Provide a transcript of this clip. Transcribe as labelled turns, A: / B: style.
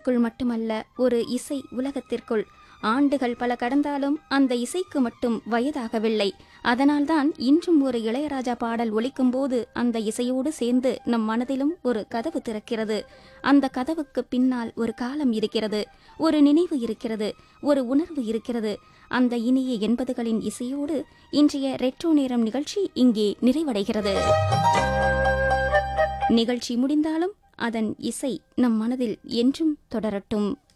A: வீட்டிற்குள் மட்டுமல்ல ஒரு இசை உலகத்திற்குள் ஆண்டுகள் பல கடந்தாலும் அந்த இசைக்கு மட்டும் வயதாகவில்லை அதனால்தான் இன்றும் ஒரு இளையராஜா பாடல் ஒலிக்கும்போது அந்த இசையோடு சேர்ந்து நம் மனதிலும் ஒரு கதவு திறக்கிறது அந்த கதவுக்கு பின்னால் ஒரு காலம் இருக்கிறது ஒரு நினைவு இருக்கிறது ஒரு உணர்வு இருக்கிறது அந்த இனிய எண்பதுகளின் இசையோடு இன்றைய ரெட்ரோ நேரம் நிகழ்ச்சி இங்கே நிறைவடைகிறது நிகழ்ச்சி முடிந்தாலும் அதன் இசை நம் மனதில் என்றும் தொடரட்டும்